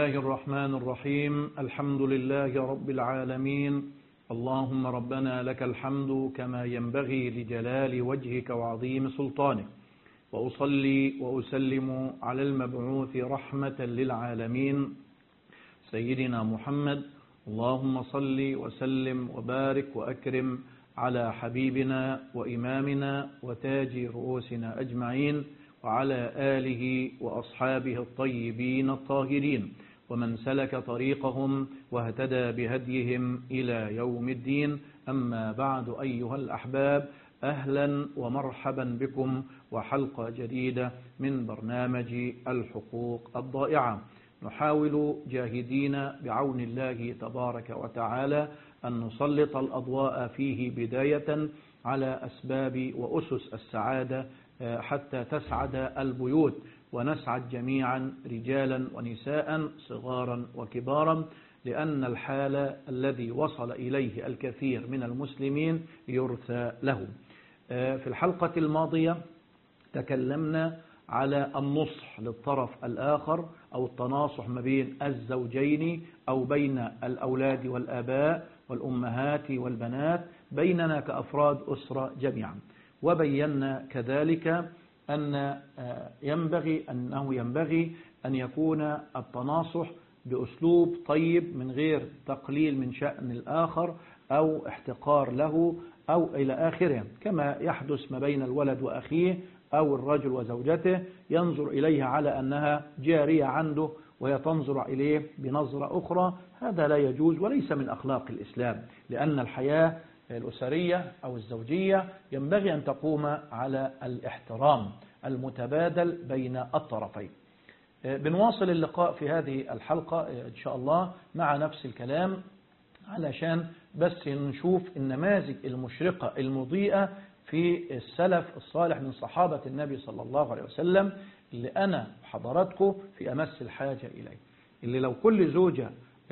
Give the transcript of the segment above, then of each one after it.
الله الرحمن الرحيم الحمد لله رب العالمين اللهم ربنا لك الحمد كما ينبغي لجلال وجهك وعظيم سلطانك وأصلي وأسلم على المبعوث رحمة للعالمين سيدنا محمد اللهم صل وسلم وبارك وأكرم على حبيبنا وإمامنا وتاج رؤوسنا أجمعين وعلى آله وأصحابه الطيبين الطاهرين ومن سلك طريقهم واهتدى بهديهم إلى يوم الدين أما بعد أيها الأحباب أهلا ومرحبا بكم وحلقة جديدة من برنامج الحقوق الضائعة نحاول جاهدين بعون الله تبارك وتعالى أن نسلط الأضواء فيه بداية على أسباب وأسس السعادة حتى تسعد البيوت ونسعد جميعا رجالا ونساء صغارا وكبارا لأن الحال الذي وصل إليه الكثير من المسلمين يرثى له في الحلقة الماضية تكلمنا على النصح للطرف الآخر أو التناصح ما بين الزوجين أو بين الأولاد والآباء والأمهات والبنات بيننا كأفراد أسرة جميعا وبينا كذلك أن ينبغي أنه ينبغي أن يكون التناصح بأسلوب طيب من غير تقليل من شأن الآخر أو احتقار له أو إلى آخره كما يحدث ما بين الولد وأخيه أو الرجل وزوجته ينظر إليها على أنها جارية عنده وهي تنظر إليه بنظرة أخرى هذا لا يجوز وليس من أخلاق الإسلام لأن الحياة الأسرية أو الزوجية ينبغي أن تقوم على الاحترام المتبادل بين الطرفين بنواصل اللقاء في هذه الحلقة إن شاء الله مع نفس الكلام علشان بس نشوف النماذج المشرقة المضيئة في السلف الصالح من صحابة النبي صلى الله عليه وسلم اللي أنا حضراتكم في أمس الحاجة إليه اللي لو كل زوجة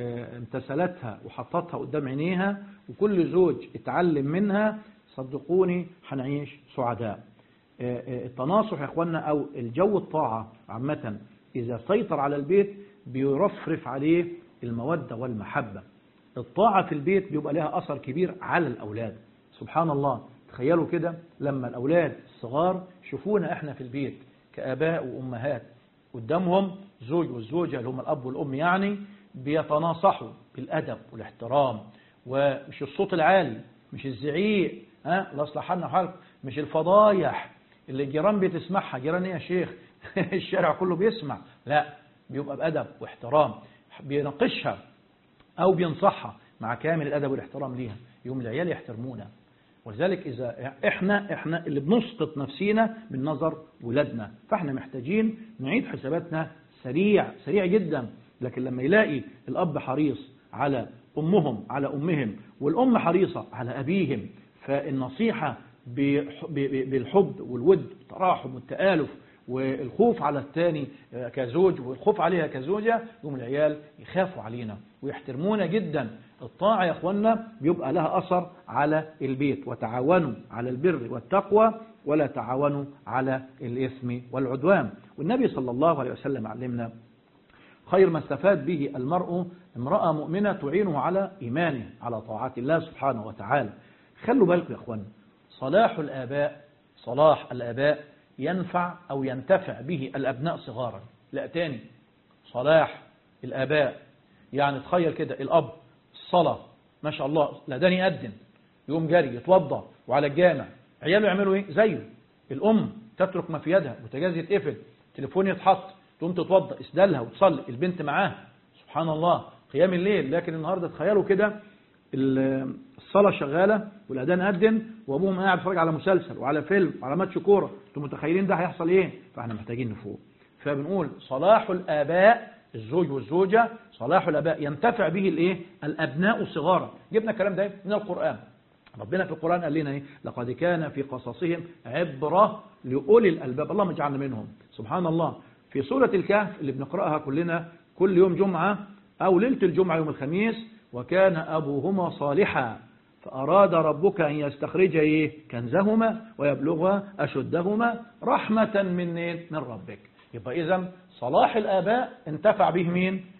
امتثلتها وحطتها قدام عينيها وكل زوج اتعلم منها صدقوني هنعيش سعداء التناصح يا اخوانا او الجو الطاعة عامة اذا سيطر على البيت بيرفرف عليه المودة والمحبة الطاعة في البيت بيبقى لها اثر كبير على الاولاد سبحان الله تخيلوا كده لما الاولاد الصغار شوفونا احنا في البيت كاباء وامهات قدامهم زوج والزوجة اللي هم الاب والام يعني بيتناصحوا بالادب والاحترام ومش الصوت العالي مش الزعيق ها لا اصلح لنا حالك مش الفضايح اللي الجيران بتسمعها جيران ايه يا شيخ الشارع كله بيسمع لا بيبقى بأدب واحترام بيناقشها أو بينصحها مع كامل الأدب والاحترام ليها يوم العيال يحترمونا ولذلك إذا إحنا إحنا اللي بنسقط نفسينا من نظر ولادنا فإحنا محتاجين نعيد حساباتنا سريع سريع جدا لكن لما يلاقي الأب حريص على أمهم على أمهم والأم حريصة على أبيهم فالنصيحة بالحب والود والتراحم والتآلف والخوف على الثاني كزوج والخوف عليها كزوجة يوم العيال يخافوا علينا ويحترمونا جدا الطاعة يا أخوانا بيبقى لها أثر على البيت وتعاونوا على البر والتقوى ولا تعاونوا على الإثم والعدوان والنبي صلى الله عليه وسلم علمنا خير ما استفاد به المرء امرأة مؤمنة تعينه على إيمانه على طاعات الله سبحانه وتعالى خلوا بالكم يا أخوانا صلاح الآباء صلاح الآباء ينفع أو ينتفع به الأبناء صغارا لا تاني صلاح الآباء يعني تخيل كده الأب الصلاة ما شاء الله لا داني يأذن يقوم جري يتوضى وعلى الجامع عياله يعملوا ايه زيه الأم تترك ما في يدها بوتاجاز يتقفل تليفون يتحط تقوم تتوضى اسدالها وتصلي البنت معاها سبحان الله قيام الليل لكن النهارده تخيلوا كده الصلاة شغالة والأذان أذن وأبوهم قاعد يتفرج على مسلسل وعلى فيلم وعلى ماتش كورة أنتم متخيلين ده هيحصل إيه؟ فإحنا محتاجين نفوق فبنقول صلاح الآباء الزوج والزوجة صلاح الآباء ينتفع به الإيه؟ الأبناء صغارا جبنا الكلام ده من القرآن ربنا في القرآن قال لنا إيه؟ لقد كان في قصصهم عبرة لأولي الألباب اللهم اجعلنا منهم سبحان الله في سورة الكهف اللي بنقرأها كلنا كل يوم جمعة أو ليلة الجمعة يوم الخميس وكان أبوهما صالحا فأراد ربك أن يستخرج إيه؟ كنزهما ويبلغ أشدهما رحمة من من ربك يبقى إذا صلاح الآباء انتفع به مين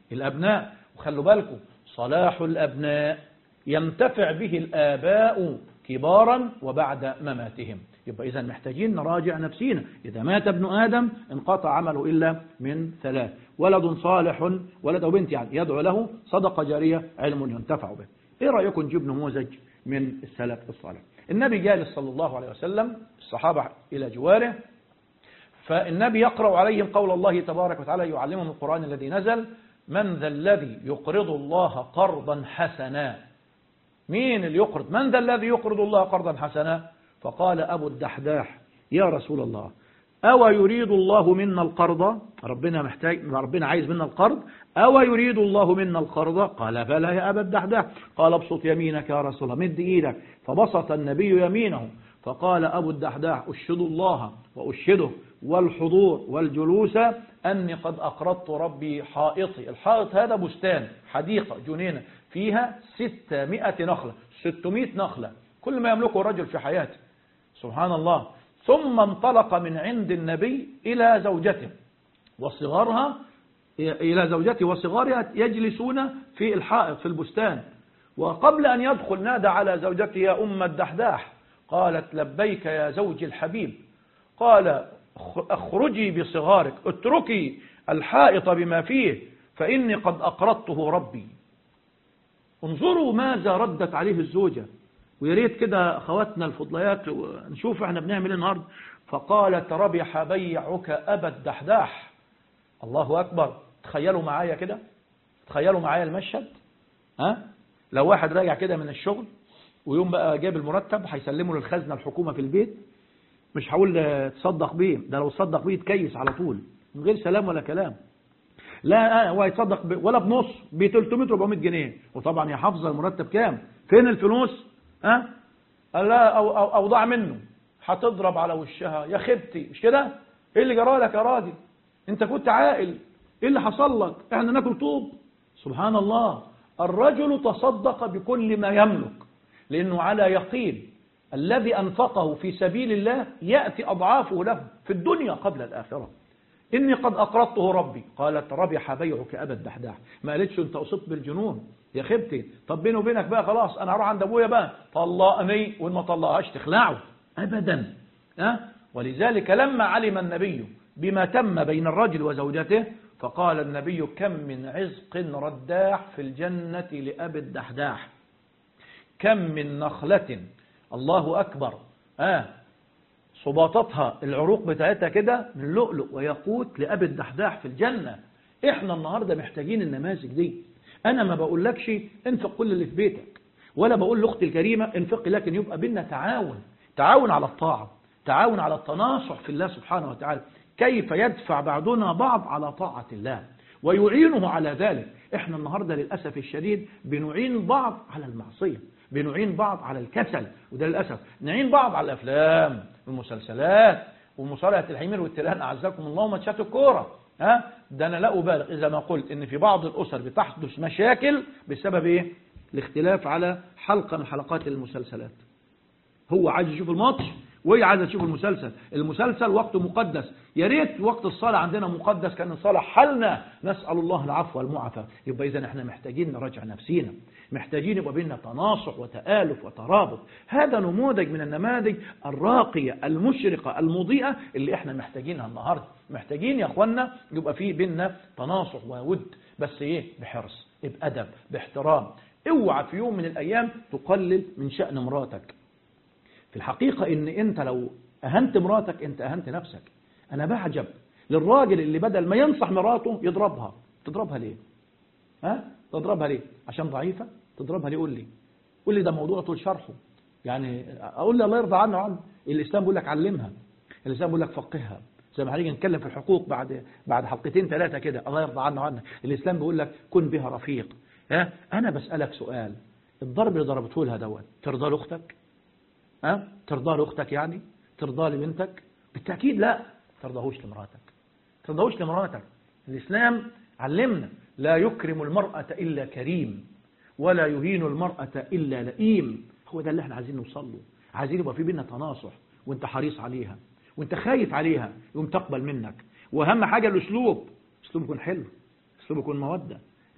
الأبناء وخلوا بالكم صلاح الأبناء ينتفع به الآباء كبارا وبعد مماتهم يبقى إذا محتاجين نراجع نفسينا إذا مات ابن آدم انقطع عمله إلا من ثلاث ولد صالح ولد أو بنت يعني يدعو له صدقة جارية علم ينتفع به إيه رأيكم نجيب نموذج من السلف الصالح النبي جالس صلى الله عليه وسلم الصحابة إلى جواره فالنبي يقرأ عليهم قول الله تبارك وتعالى يعلمهم القرآن الذي نزل من ذا الذي يقرض الله قرضا حسنا مين اللي يقرض من ذا الذي يقرض الله قرضا حسنا فقال أبو الدحداح يا رسول الله أو يريد الله منا القرض ربنا محتاج ربنا عايز منا القرض أو يريد الله منا القرض قال بلى يا أبا الدحداح قال ابسط يمينك يا رسول الله مد إيدك فبسط النبي يمينه فقال أبو الدحداح أشهد الله وأشهده والحضور والجلوس أني قد أقرضت ربي حائطي الحائط هذا بستان حديقة جنينة فيها ستمائة نخلة ستمائة نخلة كل ما يملكه الرجل في حياته سبحان الله ثم انطلق من عند النبي إلى زوجته وصغارها إلى زوجته وصغارها يجلسون في الحائط في البستان وقبل أن يدخل نادى على زوجته يا أم الدحداح قالت لبيك يا زوجي الحبيب قال اخرجي بصغارك اتركي الحائط بما فيه فإني قد أقرضته ربي انظروا ماذا ردت عليه الزوجة ويا ريت كده اخواتنا الفضليات نشوف احنا بنعمل ايه النهارده فقالت ربح بيعك ابا الدحداح الله اكبر تخيلوا معايا كده تخيلوا معايا المشهد ها لو واحد راجع كده من الشغل ويوم بقى جاب المرتب هيسلمه للخزنه الحكومه في البيت مش هقول تصدق بيه ده لو تصدق بيه تكيس على طول من غير سلام ولا كلام لا هو هيتصدق ولا بنص ب 300 400 جنيه وطبعا يا حافظه المرتب كام فين الفلوس ها قال لا أو, أو, أو ضاع منه هتضرب على وشها يا خبتي مش كده ايه اللي جرى لك يا راجل انت كنت عاقل ايه اللي حصل لك احنا ناكل طوب سبحان الله الرجل تصدق بكل ما يملك لانه على يقين الذي انفقه في سبيل الله ياتي اضعافه له في الدنيا قبل الاخره إني قد أقرضته ربي قالت ربح بيعك أبا الدحداح ما قالتش أنت أصبت بالجنون يا خبتي طب بيني وبينك بقى خلاص أنا هروح عند أبويا بقى طلقني وإن ما طلقهاش تخلعه أبدا أه؟ ولذلك لما علم النبي بما تم بين الرجل وزوجته فقال النبي كم من عزق رداح في الجنة لأبي الدحداح كم من نخلة الله أكبر آه صباطتها العروق بتاعتها كده من لؤلؤ ويقوت لأبي الدحداح في الجنة احنا النهاردة محتاجين النماذج دي انا ما بقولكش انفق كل اللي في بيتك ولا بقول لاختي الكريمة انفقي لكن يبقى بينا تعاون تعاون على الطاعة تعاون على التناصح في الله سبحانه وتعالى كيف يدفع بعضنا بعض على طاعة الله ويعينه على ذلك احنا النهاردة للأسف الشديد بنعين بعض على المعصية بنعين بعض على الكسل وده للأسف نعين بعض على الأفلام والمسلسلات ومصارعة الحمير والتيران أعزكم الله وماتشات الكورة ها ده أنا لا أبالغ إذا ما قلت إن في بعض الأسر بتحدث مشاكل بسبب إيه الاختلاف على حلقة من حلقات المسلسلات هو عايز يشوف الماتش وهي عايزه تشوف المسلسل المسلسل وقته مقدس يا ريت وقت الصلاة عندنا مقدس كان الصلاة حالنا نسأل الله العفو والمعافى يبقى إذا احنا محتاجين نراجع نفسينا محتاجين يبقى بيننا تناصح وتآلف وترابط هذا نموذج من النماذج الراقية المشرقة المضيئة اللي احنا محتاجينها النهاردة محتاجين يا اخوانا يبقى في بيننا تناصح وود بس ايه بحرص بأدب باحترام اوعى في يوم من الأيام تقلل من شأن مراتك في الحقيقة ان انت لو اهنت مراتك انت اهنت نفسك انا بعجب للراجل اللي بدل ما ينصح مراته يضربها تضربها ليه ها تضربها ليه عشان ضعيفة تضربها ليه قول لي قول لي ده موضوع طول شرحه يعني اقول لي الله يرضى عنه عنه الاسلام بيقول لك علمها الاسلام بيقول لك فقهها زي ما هنيجي نتكلم في الحقوق بعد بعد حلقتين ثلاثة كده الله يرضى عنه عنك الاسلام بيقول لك كن بها رفيق ها انا بسألك سؤال الضرب اللي ضربته لها دوت ترضى لاختك ها ترضى لاختك يعني ترضى لبنتك بالتأكيد لا ترضاهوش لمراتك ترضاهوش لمراتك الإسلام علمنا لا يكرم المرأة إلا كريم ولا يهين المرأة إلا لئيم هو ده اللي احنا عايزين نوصل له عايزين يبقى في بينا تناصح وانت حريص عليها وانت خايف عليها يقوم تقبل منك واهم حاجة الاسلوب اسلوب يكون حلو اسلوب يكون مودة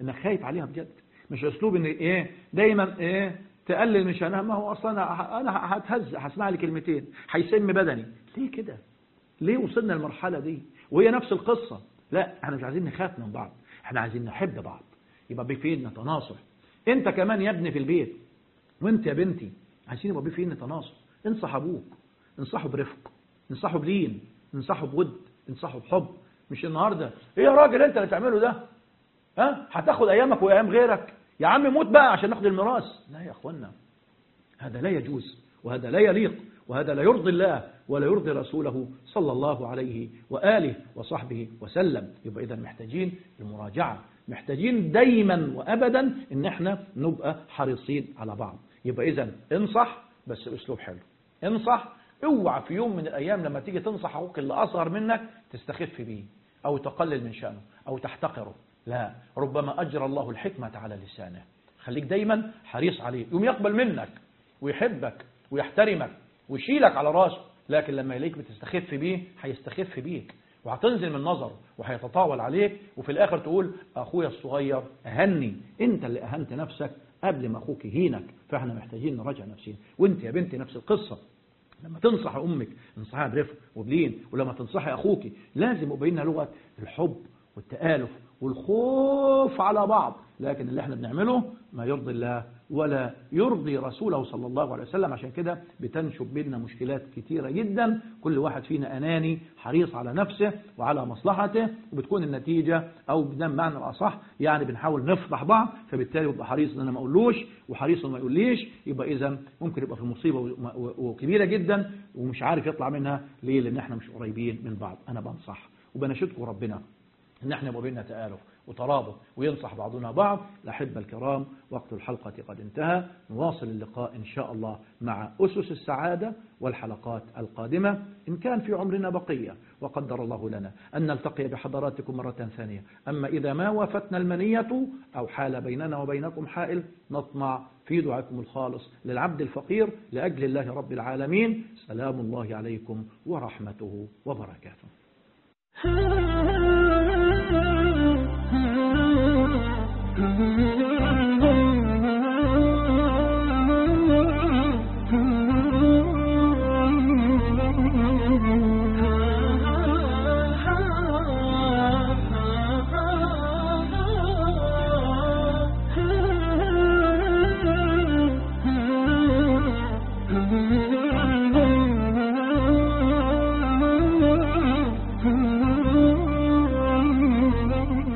انك خايف عليها بجد مش اسلوب ان ايه دايما ايه تقلل من شأنها ما هو اصلا انا انا هتهز هسمع لي كلمتين هيسم بدني ليه كده ليه وصلنا للمرحله دي وهي نفس القصه لا احنا مش عايزين نخاف من بعض احنا عايزين نحب بعض يبقى بفين نتناصح انت كمان يا ابني في البيت وانت يا بنتي عايزين يبقى بفين نتناصح انصح ابوك انصحه برفق انصحه بلين انصحه بود انصحه بحب مش النهارده ايه يا راجل انت اللي تعمله ده ها هتاخد ايامك وايام غيرك يا عم موت بقى عشان ناخد الميراث لا يا اخوانا هذا لا يجوز وهذا لا يليق وهذا لا يرضي الله ولا يرضي رسوله صلى الله عليه وآله وصحبه وسلم يبقى إذا محتاجين المراجعة محتاجين دايما وأبدا إن احنا نبقى حريصين على بعض يبقى إذا انصح بس بأسلوب حلو انصح اوعى في يوم من الأيام لما تيجي تنصح أخوك اللي أصغر منك تستخف بيه أو تقلل من شأنه أو تحتقره لا ربما أجرى الله الحكمة على لسانه خليك دايما حريص عليه يوم يقبل منك ويحبك ويحترمك ويشيلك على راسه لكن لما يلاقيك بتستخف بيه هيستخف بيك وهتنزل من نظره وهيتطاول عليك وفي الآخر تقول أخويا الصغير أهني أنت اللي أهنت نفسك قبل ما أخوك يهينك فإحنا محتاجين نراجع نفسنا وأنت يا بنتي نفس القصة لما تنصح أمك انصحها برفق وبلين ولما تنصحي أخوك لازم يبقى لنا لغة الحب والتآلف والخوف على بعض لكن اللي احنا بنعمله ما يرضي الله ولا يرضي رسوله صلى الله عليه وسلم عشان كده بتنشب بيننا مشكلات كتيرة جدا كل واحد فينا أناني حريص على نفسه وعلى مصلحته وبتكون النتيجة أو بمعنى الأصح يعني بنحاول نفضح بعض فبالتالي يبقى حريص ان انا ما اقولوش وحريص انه ما يقوليش يبقى اذا ممكن يبقى في مصيبة وكبيرة جدا ومش عارف يطلع منها ليه لان احنا مش قريبين من بعض انا بنصح وبنشدكم ربنا ان احنا يبقى بيننا تآلف وترابط وينصح بعضنا بعض الأحبة الكرام وقت الحلقة قد انتهى نواصل اللقاء إن شاء الله مع أسس السعادة والحلقات القادمة إن كان في عمرنا بقية وقدر الله لنا أن نلتقي بحضراتكم مرة ثانية أما إذا ما وافتنا المنية أو حال بيننا وبينكم حائل نطمع في دعاكم الخالص للعبد الفقير لأجل الله رب العالمين سلام الله عليكم ورحمته وبركاته